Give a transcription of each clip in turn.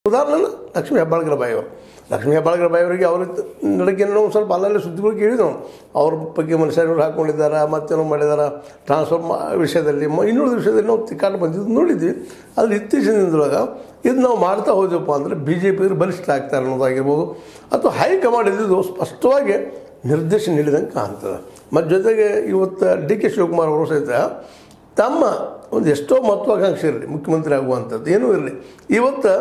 ಉದಾಹರಣೆ ಲಕ್ಷ್ಮೀ ಹೆಬ್ಬಾಳ್ಕರ ಬಾಯಿ ಅವರು ಲಕ್ಷ್ಮೀ ಹೆಬ್ಬಾಳ್ಕರ ಬಾಯಿ ಅವರಿಗೆ ಅವ್ರ ನಡಕಿನ ಒಂದು ಸ್ವಲ್ಪ ಅಲ್ಲಲ್ಲಿ ಸುದ್ದಿಗಳು ಕೇಳಿದ್ವು ನಾವು ಅವ್ರ ಬಗ್ಗೆ ಮನುಷ್ಯರು ಹಾಕ್ಕೊಂಡಿದ್ದಾರೆ ಮತ್ತೇನೋ ಮಾಡಿದ್ದಾರೆ ಟ್ರಾನ್ಸ್ಫರ್ ಮಾ ವಿಷಯದಲ್ಲಿ ಮ- ಇನ್ನುಳಿದ ವಿಷಯದಲ್ಲಿ ನಾವು ತಿಕ್ಕಾಟ ಬಂದಿದ್ದು ನೋಡಿದ್ವಿ ಅದ್ರ ಇತ್ತೀಚಿನ ದಿನದೊಳಗೆ ಇದು ನಾವು ಮಾಡ್ತಾ ಹೋದ್ವಪ್ಪ ಅಂದರೆ ಬಿ ಜೆ ಪಿ ಬಲಿಷ್ಠ ಆಗ್ತಾರೆ ಅನ್ನೋದಾಗಿರ್ಬೋದು ಅಥವಾ ಹೈಕಮಾಂಡ್ ಇದ್ದಿದ್ದು ಸ್ಪಷ್ಟವಾಗಿ ನಿರ್ದೇಶನ ನೀಡಿದಂಗೆ ಕಾಣ್ತದೆ ಮತ್ತು ಜೊತೆಗೆ ಇವತ್ತು ಡಿ ಕೆ ಶಿವಕುಮಾರ್ ಅವರು ಸಹಿತ ತಮ್ಮ ಒಂದು ಎಷ್ಟೋ ಮಹತ್ವಾಕಾಂಕ್ಷೆ ಇರಲಿ ಮುಖ್ಯಮಂತ್ರಿ ಆಗುವಂಥದ್ದು ಏನೂ ಇರಲಿ ಇವತ್ತು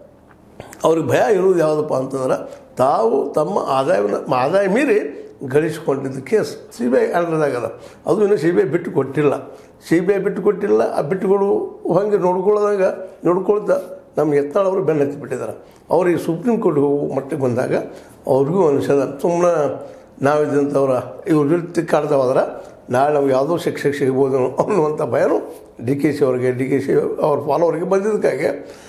ಅವ್ರಿಗೆ ಭಯ ಇರುವುದು ಯಾವುದಪ್ಪ ಅಂತಂದ್ರೆ ತಾವು ತಮ್ಮ ಆದಾಯವನ್ನು ಆದಾಯ ಮೀರಿ ಗಳಿಸಿಕೊಂಡಿದ್ದ ಕೇಸ್ ಸಿ ಬಿ ಐ ಅಂಡರ್ದಾಗದ ಅದು ಇನ್ನೂ ಸಿ ಬಿ ಐ ಬಿಟ್ಟು ಕೊಟ್ಟಿಲ್ಲ ಸಿ ಬಿ ಐ ಬಿಟ್ಟು ಕೊಟ್ಟಿಲ್ಲ ಆ ಬಿಟ್ಟುಗಳು ಹಂಗೆ ನೋಡ್ಕೊಳ್ಳೋದಾಗ ನೋಡ್ಕೊಳ್ತಾ ನಮ್ಮ ಯತ್ನಾಳ್ ಅವರು ಬೆನ್ನು ಹತ್ತಿ ಬಿಟ್ಟಿದ್ದಾರೆ ಅವ್ರಿಗೆ ಸುಪ್ರೀಂ ಕೋರ್ಟ್ ಹೋಗೋ ಮಟ್ಟಿಗೆ ಬಂದಾಗ ಅವ್ರಿಗೂ ಅನಿಸದ ಸುಮ್ಮನೆ ನಾವಿದ್ದಂಥವ್ರ ಇವ್ರ ವಿರುದ್ಧ ತಿಕ್ಕಾಡ್ತಾ ಹೋದ್ರೆ ನಾಳೆ ನಮ್ಗೆ ಯಾವುದೋ ಶಿಕ್ಷೆ ಸಿಗ್ಬೋದು ಅನ್ನುವಂಥ ಭಯನೂ ಡಿ ಕೆ ಸಿ ಅವರಿಗೆ ಡಿ ಕೆ ಸಿ ಅವ್ರ ಫಾಲೋವರಿಗೆ ಬಂದಿದ್ದಕ್ಕಾಗಿ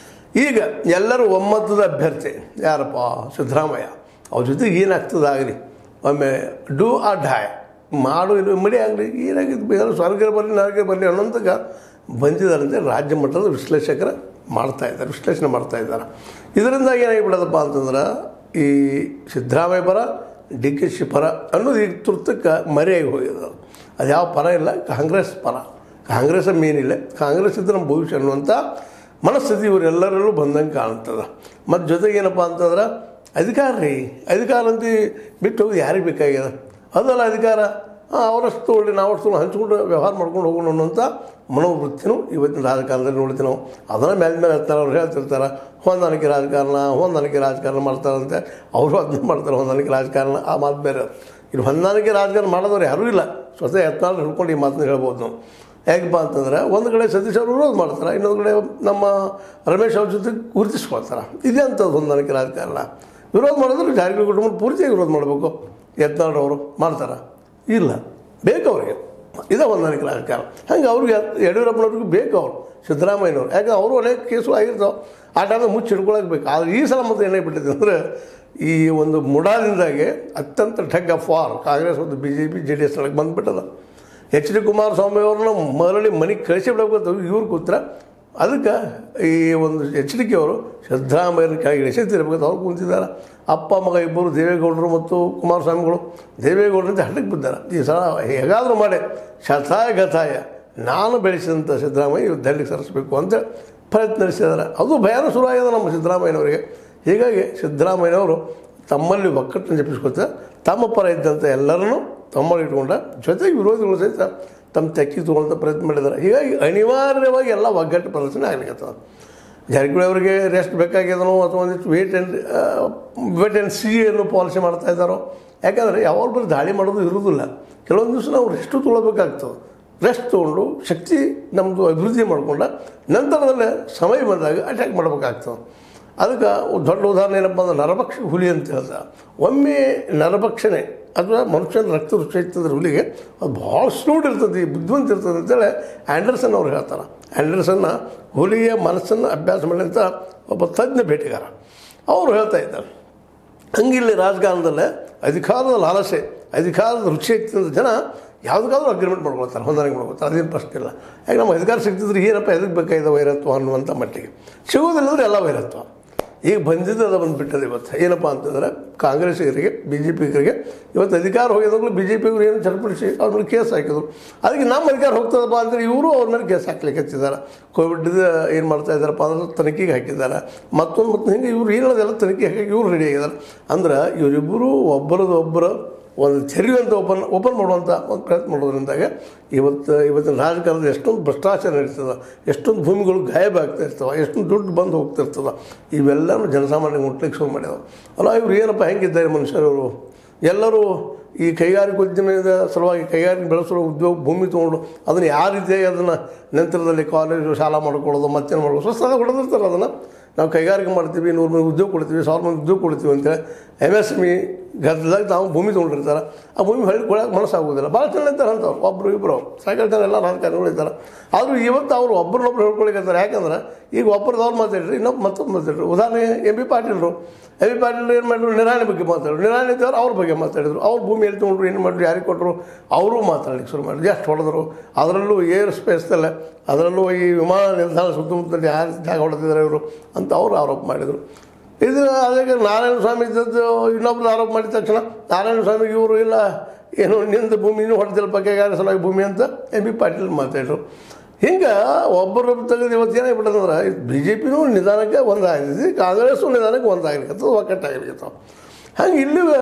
ಈಗ ಎಲ್ಲರೂ ಒಮ್ಮತದ ಅಭ್ಯರ್ಥಿ ಯಾರಪ್ಪ ಸಿದ್ದರಾಮಯ್ಯ ಅವ್ರ ಜೊತೆಗೆ ಏನಾಗ್ತದೆ ಆಗಲಿ ಒಮ್ಮೆ ಡೂ ಆ ಢಾಯ್ ಮಾಡು ಇಲ್ಲ ಮಡಿ ಆಗಲಿ ಏನಾಗಿದ್ದು ಬೇರೆ ಸ್ವರ್ಗ ಬರಲಿ ನರಕ ಬರಲಿ ಅನ್ನೋಂತಾಗ ಬಂದಿದ್ದಾರಂತೆ ರಾಜ್ಯ ಮಟ್ಟದ ವಿಶ್ಲೇಷಕರು ಮಾಡ್ತಾ ಇದ್ದಾರೆ ವಿಶ್ಲೇಷಣೆ ಮಾಡ್ತಾ ಇದ್ದಾರೆ ಇದರಿಂದ ಏನಾಗಿಬಿಡೋದಪ್ಪ ಅಂತಂದ್ರೆ ಈ ಸಿದ್ದರಾಮಯ್ಯ ಪರ ಡಿ ಕೆ ಶಿ ಪರ ಅನ್ನೋದು ಈಗ ತುರ್ತಕ್ಕೆ ಮರೆಯಾಗಿ ಹೋಗಿದೆ ಅದು ಯಾವ ಪರ ಇಲ್ಲ ಕಾಂಗ್ರೆಸ್ ಪರ ಕಾಂಗ್ರೆಸ್ ಮೇನಿಲ್ಲ ಕಾಂಗ್ರೆಸ್ ಇದ್ರೆ ನಮ್ಮ ಭವಿಷ್ಯ ಅನ್ನುವಂಥ ಮನಸ್ಥಿತಿ ಇವರೆಲ್ಲರಲ್ಲೂ ಬಂದಂಗೆ ಕಾಣ್ತದೆ ಮತ್ತು ಜೊತೆಗೆ ಏನಪ್ಪ ಅಂತಂದ್ರೆ ಅಧಿಕಾರ ರೀ ಅಧಿಕಾರ ಅಂತ ಬಿಟ್ಟು ಹೋಗಿ ಯಾರಿಗೆ ಬೇಕಾಗ್ಯದ ಅದಲ್ಲ ಅಧಿಕಾರ ಹಾಂ ಅವರಷ್ಟು ತೊಗೊಳ್ಳಿ ನಾವಷ್ಟು ತೊಗೊಂಡು ಹಂಚ್ಕೊಂಡು ವ್ಯವಹಾರ ಮಾಡ್ಕೊಂಡು ಹೋಗೋಣ ಅನ್ನೋಂಥ ಮನೋವೃತ್ತಿನೂ ಇವತ್ತಿನ ರಾಜಕಾರಣದಲ್ಲಿ ನೋಡ್ತೀವಿ ನಾವು ಅದನ್ನು ಮೇಲೆ ಮೇಲೆ ಹತ್ತಾರೆ ಅವ್ರು ಹೇಳ್ತಿರ್ತಾರೆ ಹೊಂದಾಣಿಕೆ ರಾಜಕಾರಣ ಹೊಂದಾಣಿಕೆ ರಾಜಕಾರಣ ಮಾಡ್ತಾರಂತೆ ಅವರು ಅದನ್ನ ಮಾಡ್ತಾರೆ ಹೊಂದಾಣಿಕೆ ರಾಜಕಾರಣ ಆ ಮಾತು ಬೇರೆ ಇಲ್ಲಿ ಹೊಂದಾಣಿಕೆ ರಾಜಕಾರಣ ಮಾಡೋದವ್ರು ಯಾರೂ ಇಲ್ಲ ಸ್ವತಃ ಯತ್ನಾಳು ಹಿಡ್ಕೊಂಡು ಈ ಮಾತನ್ನ ಹೇಳ್ಬೋದು ನಾವು ಹೇಗಪ್ಪ ಅಂತಂದ್ರೆ ಒಂದು ಕಡೆ ಸತೀಶ್ ಅವರು ವಿರೋಧ ಮಾಡ್ತಾರೆ ಇನ್ನೊಂದು ಕಡೆ ನಮ್ಮ ರಮೇಶ್ ಅವ್ರ ಜೊತೆ ಗುರುತಿಸ್ಕೊಳ್ತಾರೆ ಇದೇ ಅಂಥದ್ದು ಹೊಂದಾಣಿಕೆ ರಾಜಕಾರಣ ವಿರೋಧ ಮಾಡಿದ್ರೆ ಜಾರಕಿಹೊಳಿ ಕುಟುಂಬ ಪೂರ್ತಿಯಾಗಿ ವಿರೋಧ ಮಾಡಬೇಕು ಯತ್ನಾಳ್ ಮಾಡ್ತಾರೆ ಇಲ್ಲ ಬೇಕು ಅವರಿಗೆ ಇದೇ ಹೊಂದಾಣಿಕೆ ರಾಜಕಾರಣ ಹಂಗೆ ಅವ್ರಿಗೆ ಯಡಿಯೂರಪ್ಪನವ್ರಿಗೂ ಬೇಕು ಅವರು ಸಿದ್ದರಾಮಯ್ಯನವ್ರು ಯಾಕಂದ್ರೆ ಅವರು ಅನೇಕ ಕೇಸು ಆಗಿರ್ತಾವೆ ಆ ಟೈಮಿಗೆ ಮುಚ್ಚಿ ಹಿಡ್ಕೊಳಕ್ಕೆ ಬೇಕು ಆದರೆ ಈ ಸಲ ಮತ್ತೆ ಏನಾಗ್ಬಿಟ್ಟಿದೆ ಅಂದರೆ ಈ ಒಂದು ಮುಡಾದಿಂದಾಗೆ ಅತ್ಯಂತ ಠಗ್ ಆಫ್ ವಾರ್ ಕಾಂಗ್ರೆಸ್ ಮತ್ತು B J P J D S ಒಳಗೆ ಬಂದುಬಿಟ್ಟದ ಎಚ್ ಡಿ ಕುಮಾರಸ್ವಾಮಿ ಅವ್ರನ್ನ ಮರಳಿ ಮನೆಗೆ ಕಳಿಸಿ ಬಿಡಬೇಕು ಇವ್ರು ಕೂತ್ರ ಅದಕ್ಕೆ ಈ ಒಂದು ಎಚ್ ಡಿ ಕೆ ಅವರು ಸಿದ್ದರಾಮಯ್ಯನ ಕೆಳಗೆ ಎಸೆತಿರ್ಬೇಕು ಅವ್ರು ಕೂತಿದ್ದಾರೆ ಅಪ್ಪ ಮಗ ಇಬ್ಬರು ದೇವೇಗೌಡರು ಮತ್ತು ಕುಮಾರಸ್ವಾಮಿಗಳು ದೇವೇಗೌಡರಿಂದ ಹಳ್ಳಕ್ಕೆ ಬಿದ್ದಾರೆ ಈ ಸಲ ಹೇಗಾದರೂ ಮಾಡಿ ಶತಾಯ ಗತಾಯ ನಾನು ಬೆಳೆಸಿದಂಥ ಸಿದ್ದರಾಮಯ್ಯ ಇವ್ರು ದಂಡಿಗೆ ಸರಿಸಬೇಕು ಅಂತ ಪ್ರಯತ್ನ ನಡೆಸಿದ್ದಾರೆ ಅದು ಭಯಾನ ಶುರುವಾಗಿದೆ ನಮ್ಮ ಸಿದ್ದರಾಮಯ್ಯನವರಿಗೆ ಹೀಗಾಗಿ ಸಿದ್ದರಾಮಯ್ಯನವರು ತಮ್ಮಲ್ಲಿ ಒಕ್ಕಟ್ಟನ್ನು ಜಪಿಸ್ಕೊತ ತಮ್ಮ ಪರ ಇದ್ದಂಥ ಎಲ್ಲರನ್ನೂ ತಮ್ಮಲ್ಲಿ ಇಟ್ಕೊಂಡ ಜೊತೆಗೆ ವಿರೋಧಿಗಳು ಸಹಿತ ತಮ್ಮ ತೆಕ್ಕಿ ತೊಗೊಳ್ಳೋಂಥ ಪ್ರಯತ್ನ ಮಾಡಿದ್ದಾರೆ ಹೀಗಾಗಿ ಅನಿವಾರ್ಯವಾಗಿ ಎಲ್ಲ ಒಗ್ಗಟ್ಟು ಪ್ರದರ್ಶನ ಆಗ್ಲಿಕ್ಕತ್ತದ ಜಾರಕಿಹೊಳಿ ಅವರಿಗೆ ರೆಸ್ಟ್ ಬೇಕಾಗ್ಯದನೋ ಅಥವಾ ಒಂದಿಷ್ಟು wait and wait and see ಅನ್ನೋ ಪಾಲಿಸಿ ಮಾಡ್ತಾ ಇದ್ದಾರೋ ಯಾಕಂದರೆ ಯಾವಾಗ ಬರೀ ದಾಳಿ ಮಾಡೋದು ಇರೋದಿಲ್ಲ ಕೆಲವೊಂದು ದಿವಸ ನಾವು ರೆಸ್ಟು ತೊಗೊಳ್ಬೇಕಾಗ್ತದೆ ರೆಸ್ಟ್ ತೊಗೊಂಡು ಶಕ್ತಿ ನಮ್ಮದು ಅಭಿವೃದ್ಧಿ ಮಾಡ್ಕೊಂಡ ನಂತರದಲ್ಲೇ ಸಮಯ ಬಂದಾಗ ಅಟ್ಯಾಕ್ ಮಾಡ್ಬೇಕಾಗ್ತದೆ ಅದಕ್ಕೆ ಒಂದು ದೊಡ್ಡ ಉದಾಹರಣೆ ಏನಪ್ಪ ಅಂದ್ರೆ ನರಭಕ್ಷ ಹುಲಿ ಅಂತ ಹೇಳ್ದ ಒಮ್ಮೆ ನರಭಕ್ಷಣೆ ಅಥವಾ ಮನುಷ್ಯನ ರಕ್ತ ರುಚಿ ಇರ್ತದ್ರೆ ಹುಲಿಗೆ ಅದು ಭಾಳ ಸ್ಲೂಡ್ ಇರ್ತದೆ ಬುದ್ಧಿವಂತ ಇರ್ತದೆ ಅಂತೇಳಿ ಆ್ಯಂಡರ್ಸನ್ ಅವ್ರು ಹೇಳ್ತಾರೆ ಆ್ಯಂಡರ್ಸನ್ನ ಹುಲಿಯ ಮನಸ್ಸನ್ನು ಅಭ್ಯಾಸ ಮಾಡಿದಂಥ ಒಬ್ಬ ತಜ್ಞ ಭೇಟಿಗಾರ ಅವರು ಹೇಳ್ತಾ ಇದ್ದಾರೆ ಹಂಗಿಲ್ಲಿ ರಾಜಕಾರಣದಲ್ಲೇ ಅಧಿಕಾರದ ಲಾಲಸೆ ಅಧಿಕಾರದ ರುಚಿ ಇತ್ತಿದ ಜನ ಯಾವುದಕ್ಕಾದ್ರೂ ಅಗ್ರಿಮೆಂಟ್ ಮಾಡ್ಕೊಳ್ತಾರೆ ಹೊಂದಾಣಿಕೆ ಮಾಡ್ಕೊಳ್ತಾರೆ ಅದೇನು ಪ್ರಶ್ನೆ ಇಲ್ಲ ಯಾಕೆ ನಮ್ಮ ಅಧಿಕಾರ ಸಿಗ್ತಿದ್ರೆ ಏನಪ್ಪ ಎದಕ್ಕೆ ಬೇಕಾಗಿದೆ ವೈರತ್ವ ಅನ್ನುವಂಥ ಮಟ್ಟಿಗೆ ಸಿಗೋದಿಲ್ಲದ್ರೆ ಎಲ್ಲ ವೈರತ್ವ ಈಗ ಬಂದಿದ್ದು ಅದು ಬಂದುಬಿಟ್ಟದೆ ಇವತ್ತು ಏನಪ್ಪ ಅಂತಂದರೆ ಕಾಂಗ್ರೆಸ್ಸಿಗರಿಗೆ ಬಿ ಜೆ ಪಿಗರಿಗೆ ಇವತ್ತು ಅಧಿಕಾರ ಹೋಗಿದಾಗಲೂ ಬಿ ಜೆ ಪಿಗರು ಏನು ಚರ್ಪಡಿಸಿ ಅವ್ರ ಮೇಲೆ ಕೇಸ್ ಹಾಕಿದ್ರು ಅದಕ್ಕೆ ನಮ್ಮ ಅಧಿಕಾರ ಹೋಗ್ತದಪ್ಪ ಅಂದರೆ ಇವರು ಅವ್ರ ಮೇಲೆ ಕೇಸ್ ಹಾಕ್ಲಿಕ್ಕೆ ಹಚ್ಚಿದ್ದಾರೆ ಕೋವಿಡ್ ಏನು ಮಾಡ್ತಾ ಇದ್ದಾರಪ್ಪ ಅಂದ್ರೆ ತನಿಖೆಗೆ ಹಾಕಿದ್ದಾರೆ ಮತ್ತೊಂದು ಮತ್ತು ಹಿಂಗೆ ಇವ್ರು ಏನದೆಲ್ಲ ತನಿಖೆ ಹಾಕಿ ಇವ್ರು ರೆಡಿ ಆಗಿದ್ದಾರೆ ಅಂದ್ರೆ ಇವರಿಬ್ಬರು ಒಬ್ಬರದ್ದು ಒಬ್ಬರು ಒಂದು ತೆರೆಯುವಂಥ ಓಪನ್ ಓಪನ್ ಮಾಡುವಂಥ ಒಂದು ಪ್ರಯತ್ನ ಮಾಡೋದ್ರಿಂದಾಗ ಇವತ್ತು ಇವತ್ತಿನ ರಾಜಕಾರಣದ ಎಷ್ಟೊಂದು ಭ್ರಷ್ಟಾಚಾರ ನಡೀತದೆ ಎಷ್ಟೊಂದು ಭೂಮಿಗಳು ಗಾಯಬ ಆಗ್ತಾ ಇರ್ತವೆ ಎಷ್ಟೊಂದು ದುಡ್ಡು ಬಂದು ಹೋಗ್ತಿರ್ತದೆ ಇವೆಲ್ಲನೂ ಜನಸಾಮಾನ್ಯ ಮುಟ್ಲಿಕ್ಕೆ ಶುರು ಮಾಡಿದವು ಅಲ್ಲ ಇವ್ರು ಏನಪ್ಪ ಹೆಂಗಿದ್ದಾರೆ ಮನುಷ್ಯರವರು ಎಲ್ಲರೂ ಈ ಕೈಗಾರಿಕೋದ್ಯಮದ ಸಲುವಾಗಿ ಕೈಗಾರಿಕೆ ಬೆಳೆಸೋ ಉದ್ಯೋಗ ಭೂಮಿ ತೊಗೊಂಡು ಅದನ್ನು ಯಾವ ರೀತಿಯಾಗಿ ಅದನ್ನು ನಂತರದಲ್ಲಿ ಕಾಲೇಜು ಶಾಲಾ ಮಾಡ್ಕೊಳ್ಳೋದು ಮತ್ತೇನು ಮಾಡೋದು ಸ್ವಸ್ಥದ ಹೊಡೆದಿರ್ತಾರೆ ಅದನ್ನು ನಾವು ಕೈಗಾರಿಕೆ ಮಾಡ್ತೀವಿ ನೂರು ಮಂದಿ ಉದ್ಯೋಗ ಕೊಡ್ತೀವಿ ಸಾವಿರ ಮಂದಿ ಉದ್ಯೋಗ ಕೊಡ್ತೀವಿ ಅಂತೇಳಿ ಎಮ್ ಎಸ್ ಎಮ್ ಇ ಗದ್ದದಾಗ ತಾವು ಭೂಮಿ ತೊಗೊಂಡಿರ್ತಾರೆ ಆ ಭೂಮಿ ಹೊಳ್ಳಿ ಕೊಡಕ್ಕೆ ಮನಸ್ಸಾಗೋದಿಲ್ಲ ಭಾಳ ಜನ ಇರ್ತಾರೆ ಅಂಥವ್ರು ಒಬ್ಬರು ಇಬ್ಬರು ಸಾಕಷ್ಟು ಜನ ಎಲ್ಲ ರಾಜಕಾರಣಿಗಳು ಇರ್ತಾರೆ ಆದರೂ ಇವತ್ತು ಅವರು ಒಬ್ಬರನ್ನೊಬ್ರು ಹೇಳ್ಕೊಳಿಕತ್ತಾರೆ ಯಾಕಂದ್ರೆ ಈಗ ಒಬ್ಬರದವ್ರು ಮಾತಾಡ್ರಿ ಇನ್ನೊಬ್ಬ ಮತ್ತೊಬ್ಬ ಮಾತಾಡ್ರಿ ಉದಾಹರಣೆ ಎಂ ಬಿ ಪಾಟೀಲ್ರು ಎಂ ಬಿ ಪಾಟೀಲ್ ಏನು ಮಾಡಿದ್ರು ನಿರಾಣಿ ಬಗ್ಗೆ ಮಾತಾಡಿದ್ರು ನಿರಾಣಿ ಇದ್ದವ್ರು ಅವ್ರ ಬಗ್ಗೆ ಮಾತಾಡಿದ್ರು ಅವ್ರ ಭೂಮಿ ಎಲ್ಲಿ ತೊಗೊಂಡ್ರು ಏನು ಮಾಡಿದ್ರು ಯಾರಿಗೆ ಕೊಟ್ಟರು ಅವರು ಮಾತಾಡ್ಲಿಕ್ಕೆ ಶುರು ಮಾಡಿದ್ರು ಎಷ್ಟು ಹೊಡೆದ್ರು ಅದರಲ್ಲೂ ಏರ್ ಸ್ಪೇಸ್ದಲ್ಲ ಅದರಲ್ಲೂ ಈ ವಿಮಾನ ನಿಲ್ದಾಣ ಸುತ್ತಮುತ್ತಲು ಯಾರು ಜಾಗ ಹೊಡೆದಿದ್ದಾರೆ ಇವರು ಅಂತ ಅವರು ಆರೋಪ ಮಾಡಿದರು ಇದು ಅದಕ್ಕೆ ನಾರಾಯಣ ಸ್ವಾಮಿ ಇದ್ದದ್ದು ಇನ್ನೊಬ್ರು ಆರೋಪ ಮಾಡಿದ ತಕ್ಷಣ ನಾರಾಯಣ ಸ್ವಾಮಿಗೆ ಇವರು ಇಲ್ಲ ಏನು ನಿಂದ ಭೂಮಿನೂ ಹೊಡೆದಿಲ್ಲ ಬಗ್ಗೆ ಸಲುವಾಗಿ ಭೂಮಿ ಅಂತ ಎಂ ಬಿ ಪಾಟೀಲ್ ಮಾತಾಡಿದ್ರು ಹಿಂಗೆ ಒಬ್ಬರೊಬ್ಬರು ತೆಗೆದು ಇವತ್ತು ಏನಾಗ್ಬಿಟ್ಟದಂದ್ರೆ ಬಿ ಜೆ ಪಿನೂ ನಿಧಾನಕ್ಕೆ ಒಂದಾಗಿದೆ ಕಾಂಗ್ರೆಸ್ಸು ನಿಧಾನಕ್ಕೆ ಒಂದಾಗ್ಲಿಕ್ಕೆ ಒಕ್ಕಟ್ಟಾಗ್ಲಿಕ್ಕೆ ಹಂಗೆ ಇಲ್ಲಿ